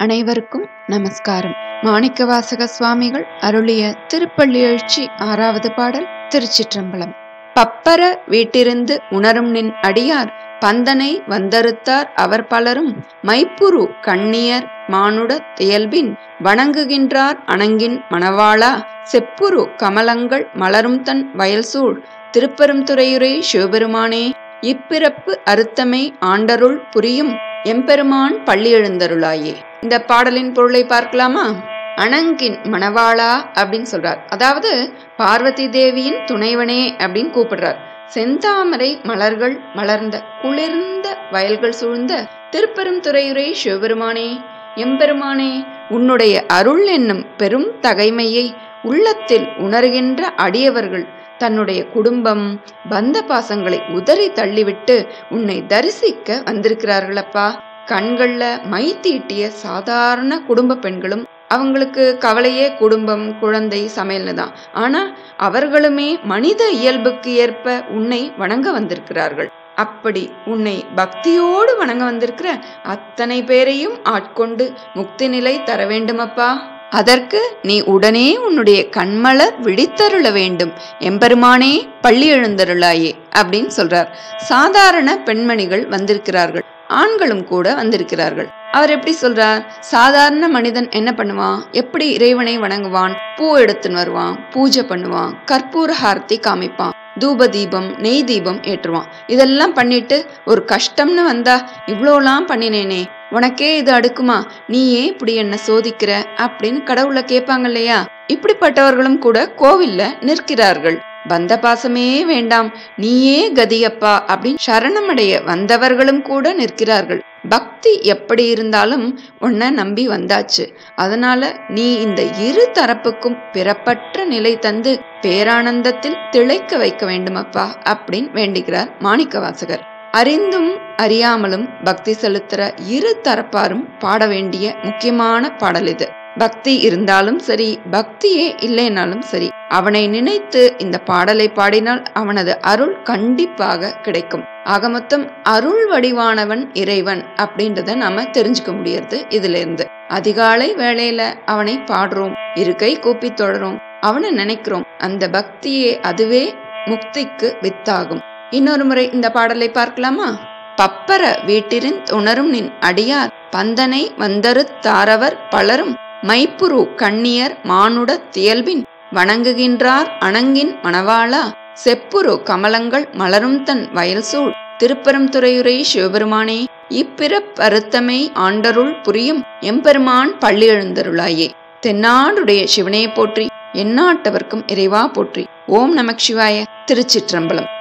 அனைவருக்கும் நமஸ்காரம் மாணிக்கவாசக சுவாமிகள் அருளிய திருப்பள்ளி எழுச்சி ஆறாவது பாடல் திருச்சிற்றம்பலம் பப்பர வீட்டிருந்து உணரும் நின் அடியார் பந்தனை வந்தறுத்தார் அவர் பலரும் மைப்புரு கண்ணியர் மானுட தியல்பின் வணங்குகின்றார் அணங்கின் மணவாளா செப்புரு கமலங்கள் மலரும் தன் வயல்சூழ் திருப்பெரும் துறையுரை சிவபெருமானே இப்பிறப்பு அறுத்தமை ஆண்டருள் புரியும் எம்பெருமான் பள்ளி எழுந்தருளாயே இந்த பாடலின் பொருளை பார்க்கலாமா அணங்கின் மணவாளா அப்படின்னு சொல்றார் அதாவது பார்வதி தேவியின் துணைவனே அப்படின்னு கூப்பிடுறார் செந்தாமரை மலர்கள் மலர்ந்த குளிர்ந்த வயல்கள் சூழ்ந்த திருப்பெரும் துறையுரை சிவபெருமானே எம்பெருமானே உன்னுடைய அருள் என்னும் பெரும் தகைமையை உள்ளத்தில் உணர்கின்ற அடியவர்கள் தன்னுடைய குடும்பம் பந்த பாசங்களை உதறி தள்ளிவிட்டு உன்னை தரிசிக்க வந்திருக்கிறார்களப்பா கண்கள்ல மை தீட்டிய சாதாரண குடும்ப பெண்களும் அவங்களுக்கு கவலையே குடும்பம் குழந்தை சமையல்னு தான் ஆனா அவர்களுமே மனித இயல்புக்கு ஏற்ப உன்னை வணங்க வந்திருக்கிறார்கள் அப்படி உன்னை பக்தியோடு வணங்க வந்திருக்கிற அத்தனை பேரையும் ஆட்கொண்டு முக்தி நிலை தர வேண்டுமப்பா அதற்கு நீ உடனே உன்னுடைய கண்மலர் விழித்தருள வேண்டும் எம்பெருமானே பள்ளி எழுந்தருளாயே அப்படின்னு சொல்றார் சாதாரண பெண்மணிகள் வந்திருக்கிறார்கள் ஆண்களும் கூட வந்திருக்கிறார்கள் அவர் எப்படி சொல்றார் சாதாரண மனிதன் என்ன பண்ணுவான் எப்படி இறைவனை வணங்குவான் பூ எடுத்துன்னு வருவான் பூஜை பண்ணுவான் கற்பூர ஹாரத்தி காமிப்பான் தூப தீபம் நெய் தீபம் ஏற்றுவான் இதெல்லாம் பண்ணிட்டு ஒரு கஷ்டம்னு வந்தா இவ்வளோலாம் பண்ணினேனே உனக்கே இது அடுக்குமா நீ ஏன் இப்படி என்ன சோதிக்கிற அப்படின்னு கடவுளை கேட்பாங்க இல்லையா இப்படிப்பட்டவர்களும் கூட கோவில்ல நிற்கிறார்கள் பந்த பாசமே வேண்டாம் நீயே கதியப்பா அப்படின்னு சரணமடைய வந்தவர்களும் கூட நிற்கிறார்கள் பக்தி எப்படி இருந்தாலும் உன்னை நம்பி வந்தாச்சு அதனால நீ இந்த இரு தரப்புக்கும் பிறப்பற்ற நிலை தந்து பேரானந்தத்தில் திளைக்க வைக்க வேண்டுமப்பா அப்படின்னு வேண்டுகிறார் மாணிக்கவாசகர் அறிந்தும் அறியாமலும் பக்தி செலுத்துற இரு தரப்பாரும் பாட வேண்டிய முக்கியமான பாடல் இது பக்தி இருந்தாலும் சரி பக்தியே இல்லைனாலும் சரி அவனை நினைத்து இந்த பாடலை பாடினால் அவனது அருள் கண்டிப்பாக கிடைக்கும் ஆக மொத்தம் அருள் வடிவானவன் இறைவன் அப்படின்றத நாம தெரிஞ்சுக்க முடியாது இதுல இருந்து அதிகாலை வேளையில அவனை பாடுறோம் இருக்கை கூப்பி தொடரும் அவனை நினைக்கிறோம் அந்த பக்தியே அதுவே முக்திக்கு வித்தாகும் இன்னொரு முறை இந்த பாடலை பார்க்கலாமா பப்பர வீட்டிரின் உணரும் நின் அடியார் பந்தனை வந்தரு தாரவர் பலரும் மைப்புரு கண்ணியர் மானுட தியல்பின் வணங்குகின்றார் அணங்கின் மணவாளா செப்புரு கமலங்கள் மலரும் தன் வயல்சூழ் திருப்பெரும் துறையுரை சிவபெருமானே இப்பிறப்பருத்தமை ஆண்டருள் புரியும் எம்பெருமான் பள்ளி எழுந்தருளாயே தென்னாடுடைய சிவனே போற்றி எந்நாட்டவர்க்கும் இறைவா போற்றி ஓம் நமக் சிவாய திருச்சிற்றம்பலம்